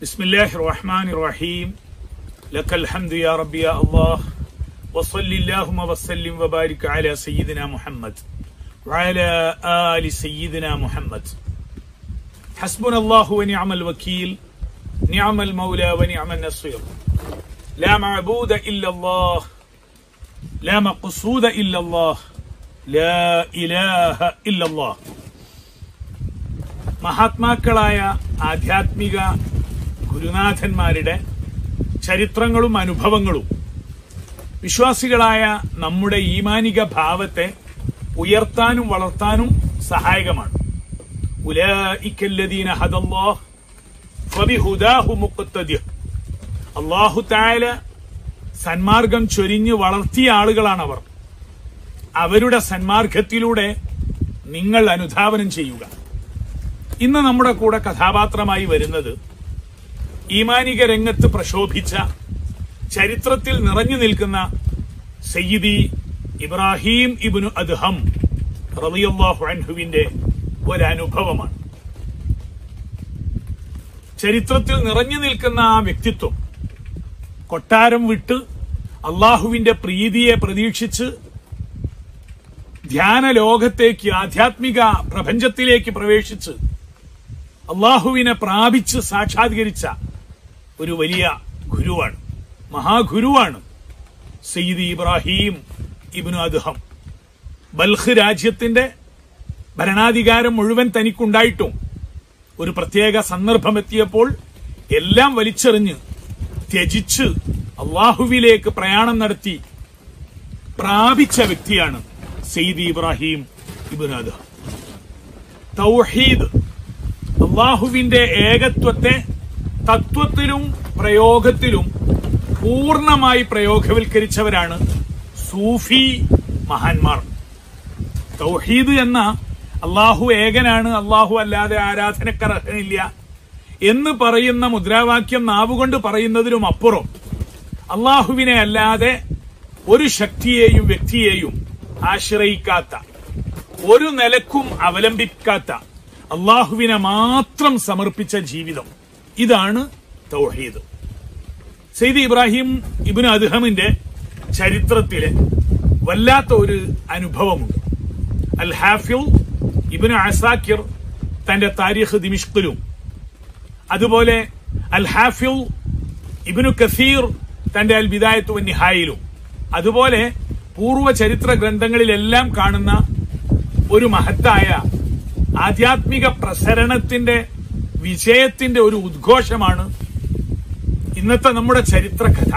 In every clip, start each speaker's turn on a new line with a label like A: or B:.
A: بسم الله الرحمن الرحيم لك الحمد يا ربي يا الله وصل اللهم وسلم وبارك على سيدنا محمد وعلى آل سيدنا محمد حسبنا الله ونعم الوكيل نعم المولى ونعم النصير لا معبود إلا الله لا مقصود إلا الله لا إله إلا الله മഹാത്മാക്കളായ ആധ്യാത്മിക ഗുരുനാഥന്മാരുടെ ചരിത്രങ്ങളും അനുഭവങ്ങളും വിശ്വാസികളായ നമ്മുടെ ഈമാനിക ഭാവത്തെ ഉയർത്താനും വളർത്താനും സഹായകമാണ് ഉലൈക്കല്ലദീന ഹദല്ലാഹ് ഫബിഹുദാഹു മുഖത്തദ്യ അള്ളാഹു തായാല സന്മാർഗം ചൊരിഞ്ഞ് വളർത്തിയ ആളുകളാണവർ അവരുടെ സന്മാർഗത്തിലൂടെ നിങ്ങൾ അനുധാവനം ചെയ്യുക ഇന്ന് നമ്മുടെ കൂടെ കഥാപാത്രമായി വരുന്നത് ഈമാനിക രംഗത്ത് പ്രശോഭിച്ച ചരിത്രത്തിൽ നിറഞ്ഞു നിൽക്കുന്ന സയ്യിദി ഇബ്രാഹിം ഇബ്നു അദ്ഹം റളിയല്ലാഹു അൻഹുവിന്റെ ഒരനുഭവമാണ് ചരിത്രത്തിൽ നിറഞ്ഞു നിൽക്കുന്ന ആ വ്യക്തിത്വം കൊട്ടാരം വിട്ട് അള്ളാഹുവിന്റെ പ്രീതിയെ പ്രതീക്ഷിച്ച് ധ്യാന ലോകത്തേക്ക് ആധ്യാത്മിക പ്രപഞ്ചത്തിലേക്ക് പ്രവേശിച്ച് അള്ളാഹുവിനെ പ്രാപിച്ച് സാക്ഷാത്കരിച്ച ഒരു വലിയ ഗുരുവാണ് മഹാഗുരുവാണ് സയ്യിദ് ഇബ്രാഹിം ഇബ്നു അദ്ഹം ബൽഖ് രാജ്യത്തിന്റെ ഭരണാധികാരം മുഴുവൻ തനിക്കുണ്ടായിട്ടും ഒരു പ്രത്യേക സന്ദർഭം എത്തിയപ്പോൾ എല്ലാം വലിച്ചെറിഞ്ഞ് ത്യജിച്ച് അള്ളാഹുവിലേക്ക് പ്രയാണം നടത്തി പ്രാപിച്ച വ്യക്തിയാണ് സെയ്ദ് ഇബ്രാഹിം ഇബ്നു അദ്ഹം തൗഹീദ് അള്ളാഹുവിന്റെ ഏകത്വത്തെ തത്വത്തിലും പ്രയോഗത്തിലും പൂർണ്ണമായി പ്രയോഗവൽക്കരിച്ചവരാണ് സൂഫി മഹാന്മാർ തൗഹീദ് എന്ന അള്ളാഹു ഏകനാണ് അള്ളാഹു അല്ലാതെ ആരാധനക്കർഹനില്ല എന്ന് പറയുന്ന മുദ്രാവാക്യം നാവുകൊണ്ട് പറയുന്നതിനും അപ്പുറം അള്ളാഹുവിനെ അല്ലാതെ ഒരു ശക്തിയെയും വ്യക്തിയെയും ആശ്രയിക്കാത്ത ഒരു നിലക്കും അവലംബിക്കാത്ത അള്ളാഹുവിനെ മാത്രം സമർപ്പിച്ച ജീവിതം ഇതാണ് തൗഹീദ് സെയ്ദ് ഇബ്രാഹിം ഇബിന് അദ്ഹമിന്റെ ചരിത്രത്തിലെ വല്ലാത്ത ഒരു അനുഭവമുണ്ട് അൽ ഹാഫിൽ ഇബിന് അസാക്കിർ തന്റെ താരിഖ് ദിമിഷ്കിലും അതുപോലെ അൽ ഹാഫിൽ ഇബിനു കസീർ തന്റെ അൽ ബിദായത്തു നിഹായിലും അതുപോലെ പൂർവ്വ ചരിത്ര ഗ്രന്ഥങ്ങളിലെല്ലാം കാണുന്ന ഒരു മഹത്തായ ആധ്യാത്മിക പ്രസരണത്തിന്റെ വിജയത്തിന്റെ ഒരു ഉദ്ഘോഷമാണ് ഇന്നത്തെ നമ്മുടെ ചരിത്ര കഥ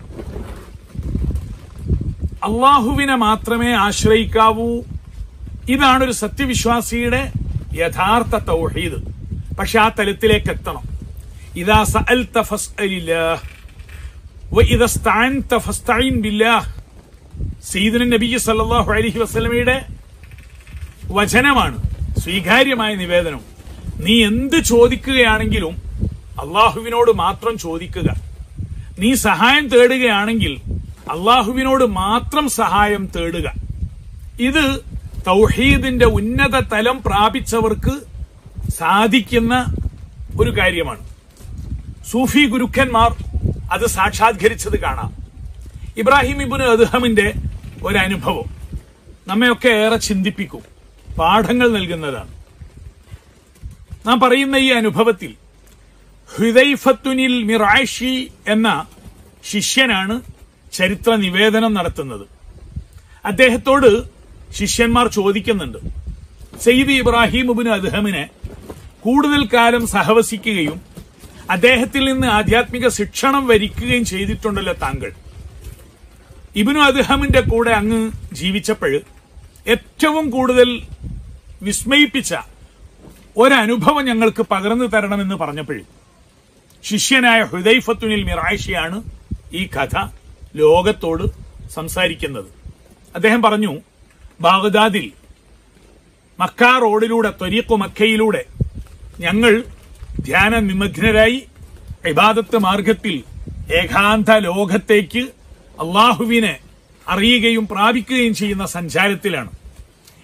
A: അള്ളാഹുവിനെ മാത്രമേ ആശ്രയിക്കാവൂ ഇതാണ് ഒരു സത്യവിശ്വാസിയുടെ യഥാർത്ഥ തൗഹീദ് പക്ഷെ ആ തലത്തിലേക്ക് എത്തണം ഇതാ സഅൽത ഫസ്അലില്ലാഹ് വഇദാ ഇസ്തഅൻത ഫസ്തഈൻ ബില്ലാഹ് സയ്യിദുന നബി സല്ലല്ലാഹു അലൈഹി വസല്ലമയുടെ വചനമാണ് സ്വീകാര്യമായ നിവേദനം നീ എന്ത് ചോദിക്കുകയാണെങ്കിലും അള്ളാഹുവിനോട് മാത്രം ചോദിക്കുക നീ സഹായം തേടുകയാണെങ്കിൽ അള്ളാഹുവിനോട് മാത്രം സഹായം തേടുക ഇത് തൗഹീദിന്റെ ഉന്നത തലം പ്രാപിച്ചവർക്ക് സാധിക്കുന്ന ഒരു കാര്യമാണ് സൂഫി ഗുരുക്കന്മാർ അത് സാക്ഷാത്കരിച്ചത് കാണാം ഇബ്രാഹിം ഇബുന് അദ്ഹമിന്റെ ഒരനുഭവം നമ്മയൊക്കെ ഏറെ ചിന്തിപ്പിക്കും പാഠങ്ങൾ നൽകുന്നതാണ് നാം പറയുന്ന ഈ അനുഭവത്തിൽ ഹൃദൈഫത്തുനിൽ മിറാഷി എന്ന ശിഷ്യനാണ് ചരിത്ര നിവേദനം നടത്തുന്നത് അദ്ദേഹത്തോട് ശിഷ്യന്മാർ ചോദിക്കുന്നുണ്ട് സയ്യിദ് ഇബ്രാഹിം ഉബിന് അദ്ഹമിനെ കൂടുതൽ കാലം സഹവസിക്കുകയും അദ്ദേഹത്തിൽ നിന്ന് ആധ്യാത്മിക ശിക്ഷണം വരിക്കുകയും ചെയ്തിട്ടുണ്ടല്ലോ താങ്കൾ ഇബിനു അദ്ഹമിന്റെ കൂടെ അങ്ങ് ജീവിച്ചപ്പോൾ ഏറ്റവും കൂടുതൽ വിസ്മയിപ്പിച്ച ഒരനുഭവം ഞങ്ങൾക്ക് പകർന്നു തരണമെന്ന് പറഞ്ഞപ്പോൾ ശിഷ്യനായ ഹൃദൈഫത്തുനിൽ മിറായിഷിയാണ് ഈ കഥ ലോകത്തോട് സംസാരിക്കുന്നത് അദ്ദേഹം പറഞ്ഞു ബാഗ്ദാദിൽ മക്ക റോഡിലൂടെ ത്വരീഖു മക്കയിലൂടെ ഞങ്ങൾ ധ്യാന നിമഗ്നരായി ഇബാദത്ത് മാർഗത്തിൽ ഏകാന്ത ലോകത്തേക്ക് അള്ളാഹുവിനെ അറിയുകയും പ്രാപിക്കുകയും ചെയ്യുന്ന സഞ്ചാരത്തിലാണ്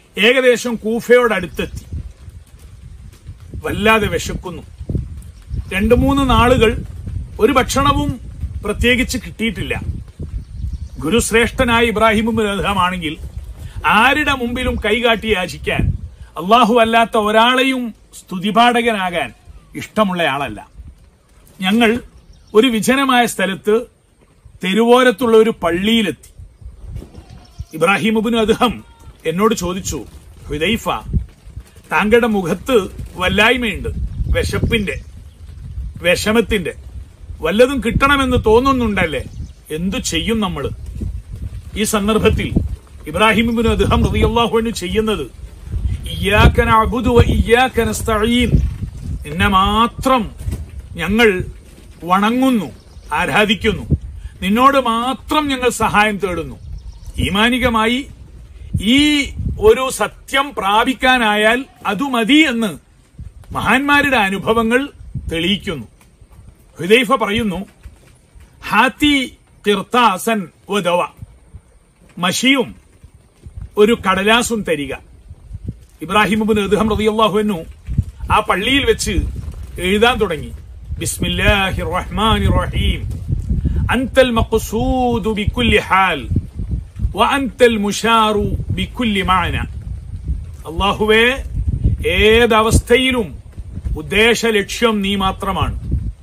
A: ഏകദേശം കൂഫയോടടുത്തെത്തി വല്ലാതെ വിശക്കുന്നു രണ്ടു മൂന്ന് നാളുകൾ ഒരു ഭക്ഷണവും പ്രത്യേകിച്ച് കിട്ടിയിട്ടില്ല ഗുരുശ്രേഷ്ഠനായ ഇബ്രാഹിം ആണെങ്കിൽ ആരുടെ മുമ്പിലും കൈകാട്ടി യാചിക്കാൻ അള്ളാഹു അല്ലാത്ത ഒരാളെയും സ്തുതിപാഠകനാകാൻ ഇഷ്ടമുള്ളയാളല്ല ഞങ്ങൾ ഒരു വിജനമായ സ്ഥലത്ത് തെരുവോരത്തുള്ള ഒരു പള്ളിയിലെത്തി ഇബ്രാഹിം അബിന് അദ്ദേഹം എന്നോട് ചോദിച്ചു ഹുദൈഫ താങ്കളുടെ മുഖത്ത് വല്ലായ്മയുണ്ട് വിശപ്പിന്റെ വിഷമത്തിന്റെ വല്ലതും കിട്ടണമെന്ന് തോന്നുന്നുണ്ടല്ലേ എന്തു ചെയ്യും നമ്മൾ ഈ സന്ദർഭത്തിൽ ഇബ്രാഹിം ഇബ്നു അദ്ദേഹം റളിയല്ലാഹു ചെയ്യുന്നത് ഇയ്യാക നഅബുദു വ ഇയ്യാക നസ്തഈൻ നിന്നെ മാത്രം ഞങ്ങൾ വണങ്ങുന്നു ആരാധിക്കുന്നു നിന്നോട് മാത്രം ഞങ്ങൾ സഹായം തേടുന്നു ഈമാനികമായി ഈ ഒരു സത്യം പ്രാപിക്കാനായാൽ അതു മതി എന്ന് മഹാന്മാരുടെ അനുഭവങ്ങൾ തെളിയിക്കുന്നു ഹുദൈഫ പറയുന്നു ഹാത്തി തിർത്താസൻ വദവ മഷിയും ഒരു കടലാസും തരിക ഇബ്രാഹിം അദ്ദേഹം റതിയല്ലാഹുവിനു ആ പള്ളിയിൽ വെച്ച് എഴുതാൻ തുടങ്ങി ബിസ്മില്ലാഹിർ റഹ്മാനിർ റഹീം അൻതൽ മഖ്സൂദു ബികുല്ലി ഹാൽ വഅൻതൽ മുഷാറു ബികുല്ലി മഅന അല്ലാഹുവേ ഏതവസ്ഥയിലും ഉദ്ദേശ ലക്ഷ്യം നീ മാത്രമാണ്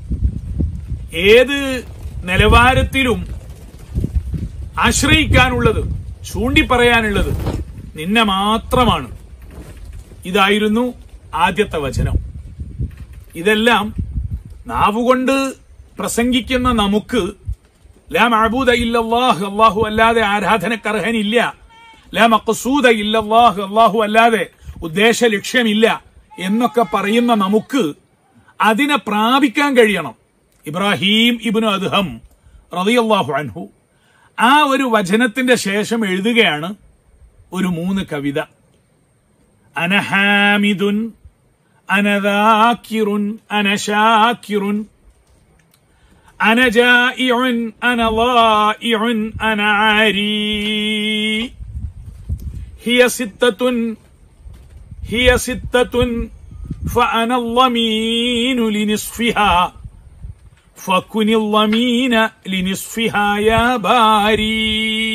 A: ഏത് നിലവാരത്തിലും ആശ്രയിക്കാനുള്ളത് ചൂണ്ടിപ്പറയാനുള്ളത് നിന്നെ മാത്രമാണ് ഇതായിരുന്നു ആദ്യത്തെ വചനം ഇതെല്ലാം നാവുകൊണ്ട് പ്രസംഗിക്കുന്ന നമുക്ക് ലാ മഅബൂദ ഇല്ലല്ലാഹ് അല്ലാഹു അല്ലാതെ ആരാധനക്കർഹനില്ല ലാ മഖ്സൂദ ഇല്ലല്ലാഹ് അല്ലാഹു അല്ലാതെ ഉദ്ദേശ ലക്ഷ്യമില്ല എന്നൊക്കെ പറയുന്ന നമുക്ക് അതിനെ പ്രാപിക്കാൻ കഴിയണം ഇബ്രാഹിം ഇബ്നു അദ്ഹം റളിയല്ലാഹു അൻഹു ആ ഒരു വചനത്തിന്റെ ശേഷം എഴുതുകയാണ് ഒരു മൂന്ന് കവിത അനഹാമിദുൻ അനദാക്കിറുൻ അനശാക്കിറുൻ അനജായിഉൻ അനളായിഉൻ അനആരി ഹിയ സിത്തത്തുൻ ഹിയ സിത്തത്തുൻ فأنا الضمين لنصفها فكن الضمين لنصفها يا باري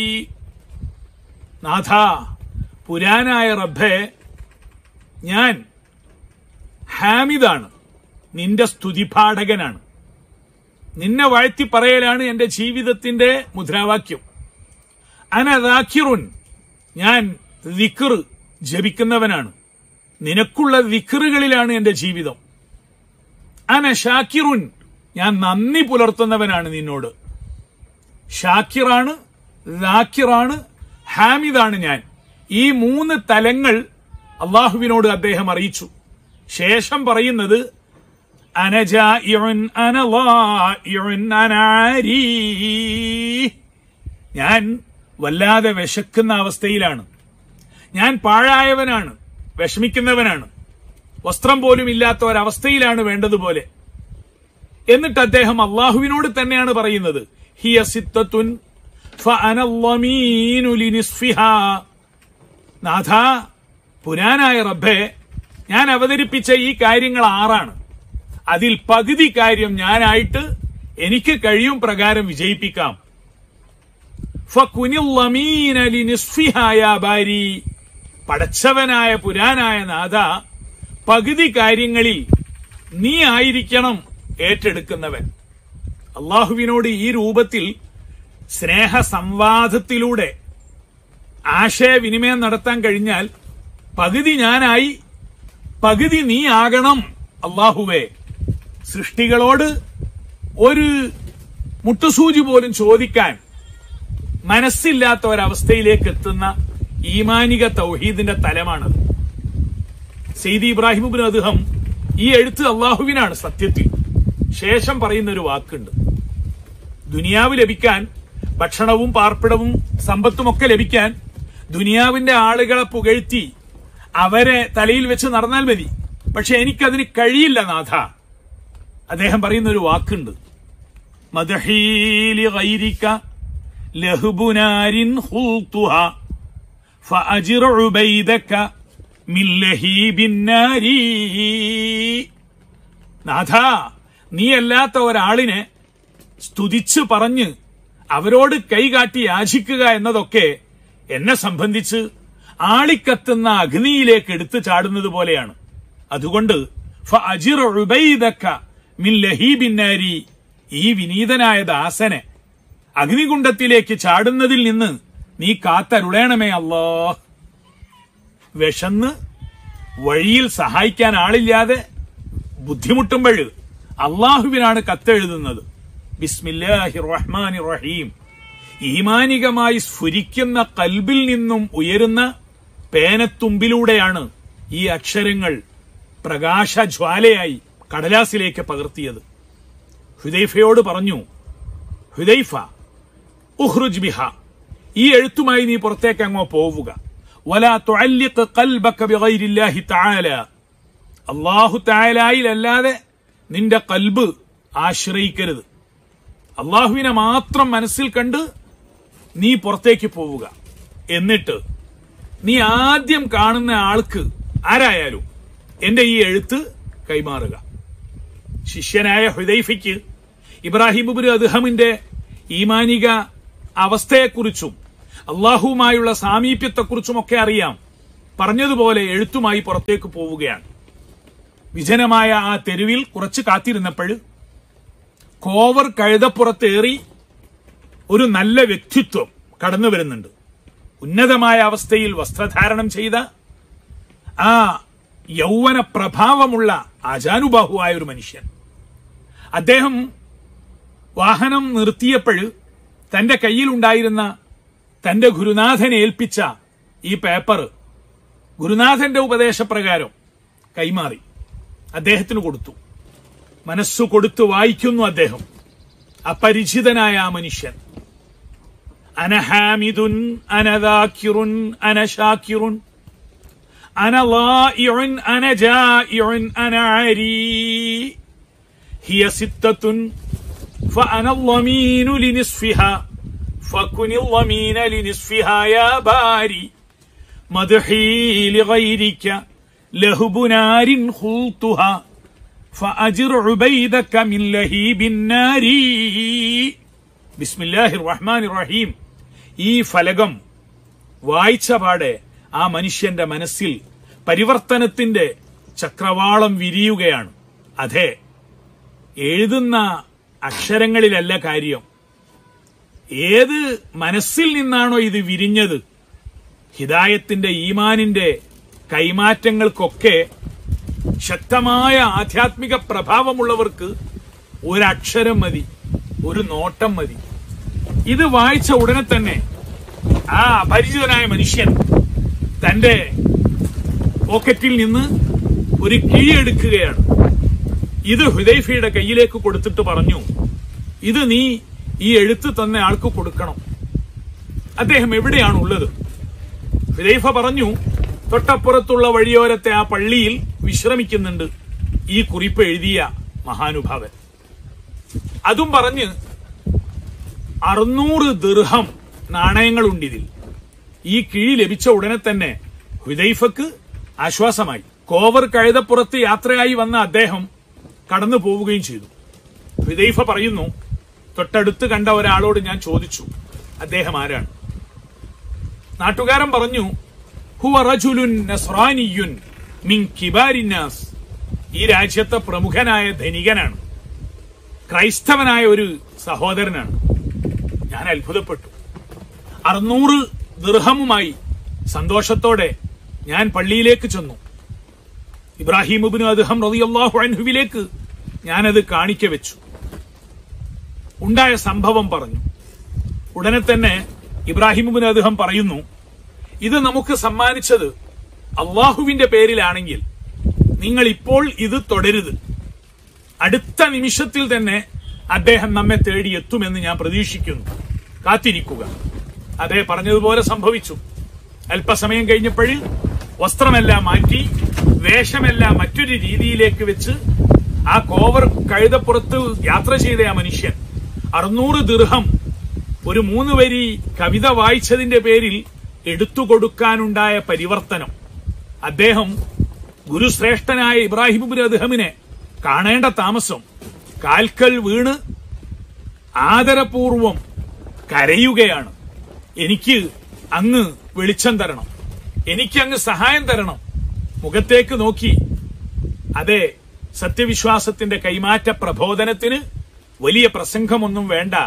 A: നാഥ പുരാനായ റബ്ബെ ഞാൻ ഹാമിദാണ് നിന്റെ സ്തുതിപാഠകനാണ് നിന്നെ വാഴ്ത്തി പറയലാണ് എന്റെ ജീവിതത്തിന്റെ മുദ്രാവാക്യം അനദാക്കിറുൻ ഞാൻ ദിക്ർ ജപിക്കുന്നവനാണ് നിനക്കുള്ള ദിക്റുകളിലാണ് എന്റെ ജീവിതം അന ഷാക്കിറുൻ ഞാൻ നന്ദി പുലർത്തുന്നവനാണ് നിന്നോട് ഷാക്കിറാണ് ദാക്കിറാണ് ഹാമിദാണ് ഞാൻ ഈ മൂന്ന് തലങ്ങൾ അള്ളാഹുവിനോട് അദ്ദേഹം അറിയിച്ചു ശേഷം പറയുന്നത് അനജായിഉൻ അനളായിഉൻ അനാരി ഞാൻ വല്ലാതെ വിശക്കുന്ന അവസ്ഥയിലാണ് ഞാൻ പാഴായവനാണ് വിഷമിക്കുന്നവനാണ് വസ്ത്രം പോലും ഇല്ലാത്ത ഒരവസ്ഥയിലാണ് വേണ്ടതുപോലെ എന്നിട്ട് അദ്ദേഹം അള്ളാഹുവിനോട് തന്നെയാണ് പറയുന്നത് ഹിയ സിത്തത്തുൻ ഫഅന ളമീനു ലിനിസ്ഫിഹാ നാഥ പുരാനായ റബ്ബെ ഞാൻ അവതരിപ്പിച്ച ഈ കാര്യങ്ങൾ ആറാണ് അതിൽ പകുതി കാര്യം ഞാനായിട്ട് എനിക്ക് കഴിയും പ്രകാരം വിജയിപ്പിക്കാം ഫകുനിൽ ളമീന ലിനിസ്ഫിഹാ യാ ബാരി പടച്ചവനായ പുരാനായ നാഥ പകുതി കാര്യങ്ങളിൽ നീ ആയിരിക്കണം ഏറ്റെടുക്കുന്നവൻ അള്ളാഹുവിനോട് ഈ രൂപത്തിൽ സ്നേഹ സംവാദത്തിലൂടെ ആശയവിനിമയം നടത്താൻ കഴിഞ്ഞാൽ പകുതി ഞാനായി പകുതി നീ ആകണം അള്ളാഹുവേ സൃഷ്ടികളോട് ഒരു മുട്ടുസൂചി പോലും ചോദിക്കാൻ മനസ്സില്ലാത്ത ഒരവസ്ഥയിലേക്ക് എത്തുന്ന ഈമാനിക തൗഹീദിന്റെ തലമാണത് സെയ്ദി ഇബ്രാഹിമുബിൻ അദ്ദേഹം ഈ എഴുത്ത് അള്ളാഹുവിനാണ് സത്യത്തിൽ ശേഷം പറയുന്ന ഒരു വാക്കുണ്ട് ദുനിയാവ് ലഭിക്കാൻ ഭക്ഷണവും പാർപ്പിടവും സമ്പത്തും ഒക്കെ ലഭിക്കാൻ ദുനിയാവിന്റെ ആളുകളെ പുകഴ്ത്തി അവരെ തലയിൽ വെച്ച് നടന്നാൽ മതി പക്ഷെ എനിക്കതിന് കഴിയില്ല നാഥ അദ്ദേഹം പറയുന്ന ഒരു വാക്കുണ്ട് മദഹീലി ഗൈരിക ലഹുബുനാരിൻ ഹുൽത്തുഹ فأجر عبيدك من لهيب النار നാഥ നീയല്ലാത്ത ഒരാളിനെ സ്തുതിച്ച് പറഞ്ഞ് അവരോട് കൈകാട്ടി യാചിക്കുക എന്നതൊക്കെ എന്നെ സംബന്ധിച്ച് ആളിക്കത്തുന്ന അഗ്നിയിലേക്ക് എടുത്തു ചാടുന്നത് പോലെയാണ് അതുകൊണ്ട് ഫഅജിർ ഉബൈദക മിൻ ലഹീബിന്നാരി ഈ വിനീതനായ ദാസനെ അഗ്നികുണ്ഡത്തിലേക്ക് ചാടുന്നതിൽ നിന്ന് നീ കാത്തരുളേണമേ അല്ലോ വിശന്ന് വഴിയിൽ സഹായിക്കാൻ ആളില്ലാതെ ബുദ്ധിമുട്ടുമ്പോൾ അള്ളാഹുവിനാണ് കത്തെഴുതുന്നത് ബിസ്മില്ലാഹി റഹ്മാനി റഹീം ഈമാനികമായി സ്ഫുരിക്കുന്ന കൽബിൽ നിന്നും ഉയരുന്ന പേനത്തുമ്പിലൂടെയാണ് ഈ അക്ഷരങ്ങൾ പ്രകാശജ്വാലയായി കടലാസിലേക്ക് പകർത്തിയത് ഹുദൈഫയോട് പറഞ്ഞു ഹുദൈഫ ഉഹ്റുജ് ബിഹ ഈ എഴുത്തുമായി നീ പുറത്തേക്ക് അങ്ങോ പോവുക വല തുഅല്ലിഖ് ഖൽബക ബിഗൈരില്ലാഹി തആല അല്ലാഹു തആലയിലല്ലാതെ നിന്റെ കൽബ് ആശ്രയിക്കരുത് അള്ളാഹുവിനെ മാത്രം മനസ്സിൽ കണ്ട് നീ പുറത്തേക്ക് പോവുക എന്നിട്ട് നീ ആദ്യം കാണുന്ന ആൾക്ക് ആരായാലും എന്റെ ഈ എഴുത്ത് കൈമാറുക ശിഷ്യനായ ഹുദൈഫയ്ക്ക് ഇബ്രാഹിം ഉബുർ അദ്ഹമിന്റെ ഈമാനിക അവസ്ഥയെക്കുറിച്ചും അള്ളാഹുവുമായുള്ള സാമീപ്യത്തെക്കുറിച്ചുമൊക്കെ അറിയാം പറഞ്ഞതുപോലെ എഴുത്തുമായി പുറത്തേക്ക് പോവുകയാണ് വിജനമായ ആ തെരുവിൽ കുറച്ച് കാത്തിരുന്നപ്പോൾ കോവർ കഴുതപ്പുറത്തേറി ഒരു നല്ല വ്യക്തിത്വം കടന്നു വരുന്നുണ്ട് ഉന്നതമായ അവസ്ഥയിൽ വസ്ത്രധാരണം ചെയ്ത ആ യൗവന പ്രഭാവമുള്ള ആചാനുബാഹുവായ ഒരു മനുഷ്യൻ അദ്ദേഹം വാഹനം നിർത്തിയപ്പോൾ തന്റെ കയ്യിലുണ്ടായിരുന്ന തന്റെ ഗുരുനാഥനെ ഏൽപ്പിച്ച ഈ പേപ്പർ ഗുരുനാഥന്റെ ഉപദേശപ്രകാരം കൈമാറി അദ്ദേഹത്തിന് കൊടുത്തു മനസ്സു കൊടുത്തു വായിക്കുന്നു അദ്ദേഹം അപരിചിതനായ ആ മനുഷ്യൻ അനഹാമിദുൻ അനദാക്കിറുൻ അനശാക്കിറുൻ أنا ضائع أنا جائع أنا عري هي ستة فأنا الضمين لنصفها فكن الضمين لنصفها يا باري مدحي لغيرك لهب نار خلطها فأجر عبيدك من لهيب النار بسم الله الرحمن الرحيم ഈ ഫലകം വായിച്ച പാടെ ആ മനുഷ്യന്റെ മനസ്സിൽ പരിവർത്തനത്തിന്റെ ചക്രവാളം വിരിയുകയാണ് അതെ എഴുതുന്ന അക്ഷരങ്ങളിലല്ല കാര്യം ഏത് മനസ്സിൽ നിന്നാണോ ഇത് വിരിഞ്ഞത് ഹിദായത്തിന്റെ ഈമാനിന്റെ കൈമാറ്റങ്ങൾക്കൊക്കെ ശക്തമായ ആധ്യാത്മിക പ്രഭാവമുള്ളവർക്ക് ഒരക്ഷരം മതി ഒരു നോട്ടം മതി ഇത് വായിച്ച ഉടനെ തന്നെ ആ അപരിചിതനായ മനുഷ്യൻ തന്റെ പോക്കറ്റിൽ നിന്ന് ഒരു കീഴെടുക്കുകയാണ് ഇത് ഹുദൈഫയുടെ കയ്യിലേക്ക് കൊടുത്തിട്ട് പറഞ്ഞു ഇത് നീ ഈ എഴുത്ത് തന്ന ആൾക്ക് കൊടുക്കണം അദ്ദേഹം എവിടെയാണ് ഉള്ളത് ഹുദൈഫ പറഞ്ഞു തൊട്ടപ്പുറത്തുള്ള വഴിയോരത്തെ ആ പള്ളിയിൽ വിശ്രമിക്കുന്നുണ്ട് ഈ കുറിപ്പ് എഴുതിയ മഹാനുഭാവൻ അതും പറഞ്ഞ് അറുന്നൂറ് ദീർഘം നാണയങ്ങളുണ്ട് ഇതിൽ ഈ കിഴി ലഭിച്ച ഉടനെ തന്നെ ഹുദൈഫക്ക് ആശ്വാസമായി കോവർ കഴുതപ്പുറത്ത് യാത്രയായി വന്ന അദ്ദേഹം കടന്നു പോവുകയും ചെയ്തു ഹുദൈഫ പറയുന്നു തൊട്ടടുത്ത് കണ്ട ഒരാളോട് ഞാൻ ചോദിച്ചു അദ്ദേഹം ആരാണ് നാട്ടുകാരൻ പറഞ്ഞു ഹുവ റജുലുൻ നസ്രാനിയുൻ മിൻ കിബാരിന്നാസ് ഈ രാജ്യത്തെ പ്രമുഖനായ ധനികനാണ് ക്രൈസ്തവനായ ഒരു സഹോദരനാണ് ഞാൻ അത്ഭുതപ്പെട്ടു അറുന്നൂറ് ദീർഘമുമായി സന്തോഷത്തോടെ ഞാൻ പള്ളിയിലേക്ക് ചെന്നു ഇബ്രാഹിം ഉബിന് അദ്ദേഹം റതിയല്ലാഹു അൻഹുവിലേക്ക് ഞാനത് കാണിക്ക വെച്ചു ഉണ്ടായ സംഭവം പറഞ്ഞു ഉടനെ തന്നെ ഇബ്രാഹിം ഉബിന് അദ്ദേഹം പറയുന്നു ഇത് നമുക്ക് സമ്മാനിച്ചത് അള്ളാഹുവിന്റെ പേരിലാണെങ്കിൽ നിങ്ങൾ ഇപ്പോൾ ഇത് തുടരുത് അടുത്ത നിമിഷത്തിൽ തന്നെ അദ്ദേഹം നമ്മെ തേടി എത്തുമെന്ന് ഞാൻ പ്രതീക്ഷിക്കുന്നു കാത്തിരിക്കുക അതേ പറഞ്ഞതുപോലെ സംഭവിച്ചു അല്പസമയം കഴിഞ്ഞപ്പോഴിൽ വസ്ത്രമെല്ലാം മാറ്റി വേഷമെല്ലാം മറ്റൊരു രീതിയിലേക്ക് വെച്ച് ആ കോവർ കഴുതപ്പുറത്ത് യാത്ര ചെയ്ത ആ മനുഷ്യൻ അറുന്നൂറ് ദീർഘം ഒരു മൂന്ന് വരി കവിത വായിച്ചതിന്റെ പേരിൽ എടുത്തു കൊടുക്കാനുണ്ടായ പരിവർത്തനം അദ്ദേഹം ഗുരുശ്രേഷ്ഠനായ ഇബ്രാഹിം അദ്ദേഹമിനെ കാണേണ്ട താമസം കാൽക്കൽ വീണ് ആദരപൂർവം കരയുകയാണ് എനിക്ക് അങ്ങ് വെളിച്ചം തരണം എനിക്ക് അങ്ങ് സഹായം തരണം മുഖത്തേക്ക് നോക്കി അതെ സത്യവിശ്വാസത്തിന്റെ കൈമാറ്റ പ്രബോധനത്തിന് വലിയ പ്രസംഗമൊന്നും വേണ്ട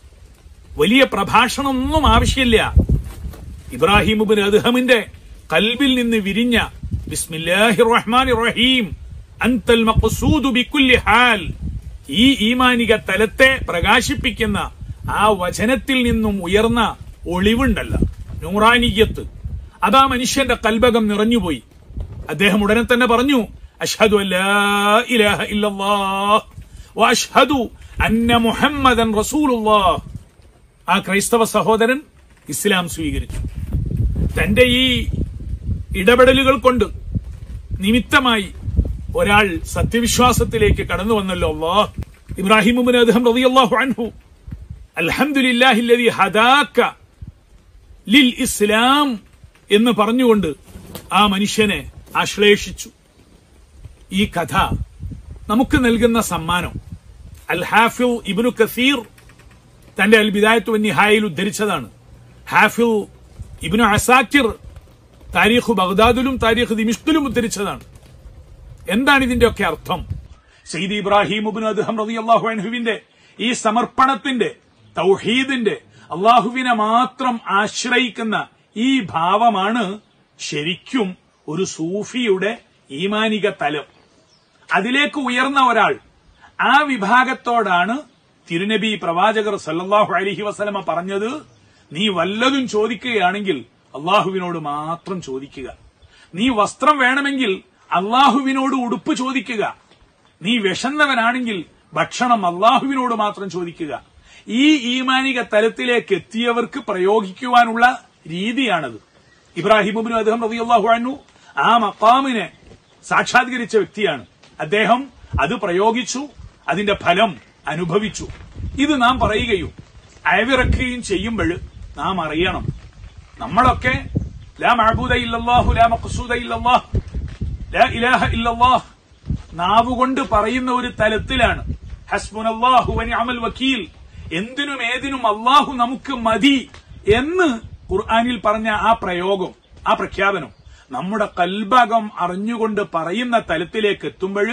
A: വലിയ പ്രഭാഷണമൊന്നും ആവശ്യമില്ല ഇബ്രാഹിം ഇബ്നു അദ്ഹമിന്റെ കൽബിൽ നിന്ന് വിരിഞ്ഞ ബിസ്മില്ലാഹിർ റഹ്മാനിർ റഹീം അൻതൽ മഖ്സൂദു ബികുല്ലി ഹാൽ ഈ ഈമാനിക തലത്തെ പ്രകാശിപ്പിക്കുന്ന ആ വചനത്തിൽ നിന്നും ഉയർന്ന ഒളിവുണ്ടല്ല നൂറാനിയത്ത് അതാ മനുഷ്യന്റെ കൽബകം നിറഞ്ഞുപോയി അദ്ദേഹം ഉടനെ തന്നെ പറഞ്ഞു അഷ്ഹദു അല്ലാ ഇലാഹ ഇല്ലല്ലാഹ് വ അഷ്ഹദു അന്ന മുഹമ്മദൻ റസൂലുള്ളാഹ് ആ ക്രൈസ്തവ സഹോദരൻ ഇസ്ലാം സ്വീകരിച്ചു തന്റെ ഈ ഇടപെടലുകൾ കൊണ്ട് നിമിത്തമായി ഒരാൾ സത്യവിശ്വാസത്തിലേക്ക് കടന്നു വന്നല്ലോ അല്ലാഹ് ഇബ്രാഹിം ഇബ്നു അദ്ഹം റളിയല്ലാഹു അൻഹു അൽഹംദുലില്ലാഹി അല്ലദീ ഹദാക ലിൽ ഇസ്ലാം എന്ന് പറഞ്ഞുകൊണ്ട് ആ മനുഷ്യനെ ആശ്ലേഷിച്ചു ഈ കഥ നമുക്ക് നൽകുന്ന സമ്മാനം അൽ ഹാഫിൽ ഇബ്നു കസീർ തന്റെ അൽ ബിദായത്തു നിഹായിൽ ഉദ്ധരിച്ചതാണ് ഹാഫിൽ ഇബ്നു അസാക്കിർ താരീഖ് ബഗ്ദാദിലും താരീഖ് ദിമിഷ്കിലും ഉദ്ധരിച്ചതാണ് എന്താണ് ഇതിന്റെ ഒക്കെ അർത്ഥം സയ്യിദ് ഇബ്രാഹിം ഇബ്നു അദ്ഹം റളിയല്ലാഹു അൻഹുവിന്റെ ഈ സമർപ്പണത്തിന്റെ തൗഹീദിന്റെ അള്ളാഹുവിനെ മാത്രം ആശ്രയിക്കുന്ന ഈ ഭാവമാണ് ശരിക്കും ഒരു സൂഫിയുടെ ഈമാനിക തലം അതിലേക്ക് ഉയർന്ന ഒരാൾ ആ വിഭാഗത്തോടാണ് തിരുനബി പ്രവാചകർ സല്ലല്ലാഹു അലൈഹി വസല്ലമ പറഞ്ഞത് നീ വല്ലതും ചോദിക്കുകയാണെങ്കിൽ അള്ളാഹുവിനോട് മാത്രം ചോദിക്കുക നീ വസ്ത്രം വേണമെങ്കിൽ അള്ളാഹുവിനോട് ഉടുപ്പ് ചോദിക്കുക നീ വിശന്നവനാണെങ്കിൽ ഭക്ഷണം അള്ളാഹുവിനോട് മാത്രം ചോദിക്കുക ഈ ഈമാനിക തലത്തിലേക്ക് എത്തിയവർക്ക് പ്രയോഗിക്കുവാനുള്ള രീതിയാണത് ഇബ്രാഹിം ഇബ്നു അദ്ഹം റളിയല്ലാഹു അൻഹു ആ മക്കാമിനെ സാക്ഷാത്കരിച്ച വ്യക്തിയാണ് അദ്ദേഹം അത് പ്രയോഗിച്ചു അതിന്റെ ഫലം അനുഭവിച്ചു ഇത് നാം പറയുകയും അയവിറക്കുകയും ചെയ്യുമ്പോൾ നാം അറിയണം നമ്മളൊക്കെ ലാ മഅബൂദ ഇല്ലല്ലാഹു ലാ മഖ്സൂദ ഇല്ലല്ലാഹ് ലാ ഇലാഹ ഇല്ലല്ലാഹ് നാവുകൊണ്ട് പറയുന്ന ഒരു തലത്തിലാണ് ഹസ്ബുനല്ലാഹു വനിഅമൽ വക്കീൽ എന്തിനും ഏതിനും അള്ളാഹു നമുക്ക് മതി എന്ന് ഖുർആനിൽ പറഞ്ഞ ആ പ്രയോഗം ആ പ്രഖ്യാപനം നമ്മുടെ കൽഭാഗം അറിഞ്ഞുകൊണ്ട് പറയുന്ന തലത്തിലേക്ക് എത്തുമ്പോൾ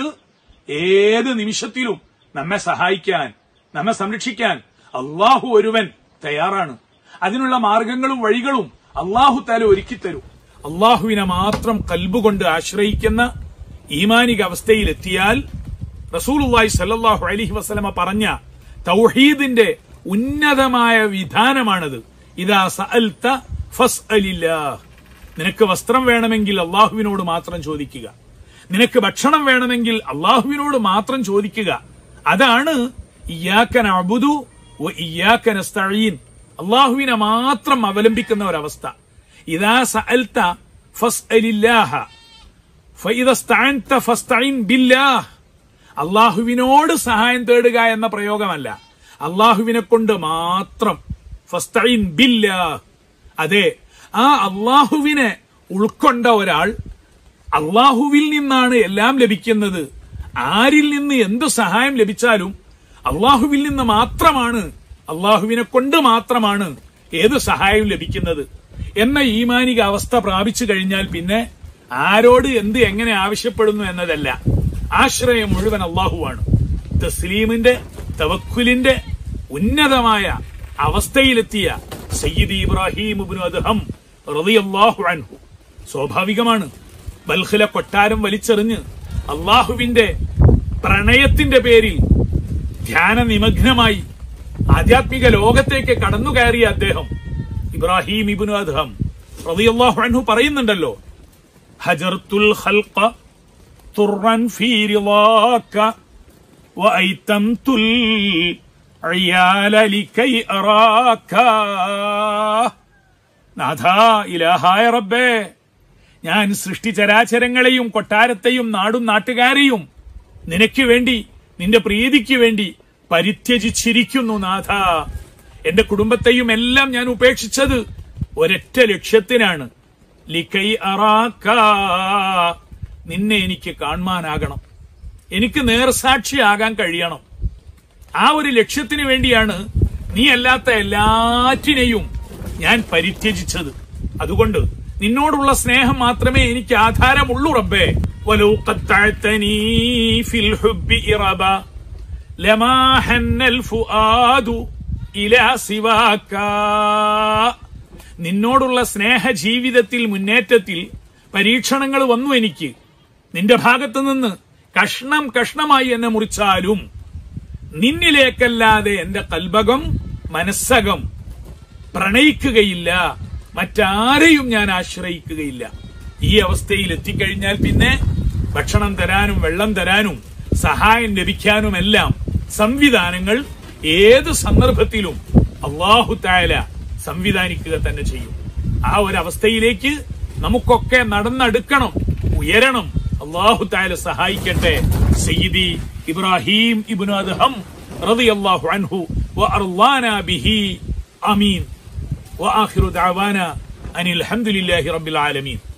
A: ഏത് നിമിഷത്തിലും നമ്മെ സഹായിക്കാൻ നമ്മെ സംരക്ഷിക്കാൻ അള്ളാഹു ഒരുവൻ തയ്യാറാണ് അതിനുള്ള മാർഗങ്ങളും വഴികളും അള്ളാഹു തല ഒരുക്കി തരും അള്ളാഹുവിനെ മാത്രം കൽബുകൊണ്ട് ആശ്രയിക്കുന്ന ഈമാനിക അവസ്ഥയിലെത്തിയാൽ റസൂലുള്ളാഹി സല്ലല്ലാഹു അലൈഹി വസല്ലമ പറഞ്ഞ തൗഹീദിന്റെ ഉന്നതമായ വിധാനമാണത് ഇതാ സഅൽത ഫസ്അലില്ലാഹ് നിനക്ക് വസ്ത്രം വേണമെങ്കിൽ അള്ളാഹുവിനോട് മാത്രം ചോദിക്കുക നിനക്ക് ഭക്ഷണം വേണമെങ്കിൽ അള്ളാഹുവിനോട് മാത്രം ചോദിക്കുക അതാണ് ഇയ്യാക്കൻ അബുദു ഇയ്യാക്കൻ നസ്തഈൻ അള്ളാഹുവിനെ മാത്രം അവലംബിക്കുന്ന ഒരവസ്ഥ ഇതാ സഅൽത ഫസ്അലില്ലാഹ ഫഇദസ്തഅൻത ഫസ്തഈൻ ബില്ലാഹ് അള്ളാഹുവിനോട് സഹായം തേടുക എന്ന പ്രയോഗമല്ല അള്ളാഹുവിനെ കൊണ്ട് മാത്രം ഫസ്തഈൻ ബില്ലാഹ് അതെ ആ അള്ളാഹുവിനെ ഉൾക്കൊണ്ട ഒരാൾ അള്ളാഹുവിൽ നിന്നാണ് എല്ലാം ലഭിക്കുന്നത് ആരിൽ നിന്ന് എന്ത് സഹായം ലഭിച്ചാലും അള്ളാഹുവിൽ നിന്ന് മാത്രമാണ് അള്ളാഹുവിനെ കൊണ്ട് മാത്രമാണ് ഏത് സഹായവും ലഭിക്കുന്നത് എന്ന ഈമാനിക അവസ്ഥ പ്രാപിച്ചു കഴിഞ്ഞാൽ പിന്നെ ആരോട് എന്ത് എങ്ങനെ ആവശ്യപ്പെടുന്നു എന്നതല്ല ആശ്രയം മുഴുവൻ അള്ളാഹുവാണ് തസ്ലീമിന്റെ തവക്കുലിന്റെ ഉന്നതമായ അവസ്ഥയിലെത്തിയ സയ്യിദ് ഇബ്രാഹിം ഇബ്നു അദ്ഹം റളിയല്ലാഹു അൻഹു സ്വാഭാവികമാണ് ബൽഖിലെ കൊട്ടാരം വലിച്ചെറിഞ്ഞ് അള്ളാഹുവിന്റെ പ്രണയത്തിന്റെ പേരിൽ ധ്യാന നിമഗ്നമായി ആധ്യാത്മിക ലോകത്തേക്ക് കടന്നു കയറിയ അദ്ദേഹം ഇബ്രാഹിം ഇബ്നു അദ്ഹം റളിയല്ലാഹു അൻഹു പറയുന്നുണ്ടല്ലോ ഹജർത്തുൽ ഖൽഖ തുറൻ ഫീ റിളാക വഅയ്തംതുൽ അയ്യാല ലികൈ അറാക നാഥാ ഇലാഹായ റബ്ബേ ഞാൻ സൃഷ്ടിചരാചരങ്ങളെയും കൊട്ടാരത്തെയും നാടും നാട്ടുകാരെയും നിനക്ക് വേണ്ടി നിന്റെ പ്രീതിക്ക് വേണ്ടി പരിത്യജിച്ചിരിക്കുന്നു നാഥ എന്റെ കുടുംബത്തെയും എല്ലാം ഞാൻ ഉപേക്ഷിച്ചത് ഒരൊറ്റ ലക്ഷ്യത്തിനാണ് ലിക്കൈ അറാക്ക നിന്നെ എനിക്ക് കാണുവാനാകണം എനിക്ക് നേർസാക്ഷിയാകാൻ കഴിയണം ആ ഒരു ലക്ഷ്യത്തിന് വേണ്ടിയാണ് നീ അല്ലാത്ത എല്ലാറ്റിനെയും ഞാൻ പരിത്യജിച്ചത് അതുകൊണ്ട് നിന്നോടുള്ള സ്നേഹം മാത്രമേ എനിക്ക് ആധാരമുള്ളൂ റബ്ബേ വലൗ ഖത്തഅതനീ ഫിൽ ഹുബ്ബി ഇറബ ലമാ ഹന്നൽ ഫുആദു ഇലാ സിവാക നിന്നോടുള്ള സ്നേഹ ജീവിതത്തിൽ മുന്നേറ്റത്തിൽ പരീക്ഷണങ്ങൾ വന്നു എനിക്ക് നിന്റെ ഭാഗത്തു നിന്ന് കഷ്ണം കഷ്ണമായി എന്നെ മുറിച്ചാലും നിന്നിലേക്കല്ലാതെ എന്റെ കൽബകം മനസ്സകം പ്രണയിക്കുകയില്ല മറ്റാരെയും ഞാൻ ആശ്രയിക്കുകയില്ല ഈ അവസ്ഥയിൽ എത്തിക്കഴിഞ്ഞാൽ പിന്നെ ഭക്ഷണം തരാനും വെള്ളം തരാനും സഹായം ലഭിക്കാനുമെല്ലാം സംവിധാനങ്ങൾ ഏത് സന്ദർഭത്തിലും അള്ളാഹു തായാല സംവിധാനിക്കുക തന്നെ ചെയ്യും ആ ഒരു അവസ്ഥയിലേക്ക് നമുക്കൊക്കെ നടന്നെടുക്കണം ഉയരണം അള്ളാഹു തായാല സഹായിക്കട്ടെ സയ്യിദി ഇബ്രാഹിം ഇബ്നു അദ്ഹം റളിയല്ലാഹു അൻഹു വഅർളാനാ ബിഹി ആമീൻ وآخر دعوانا أن الحمد لله رب العالمين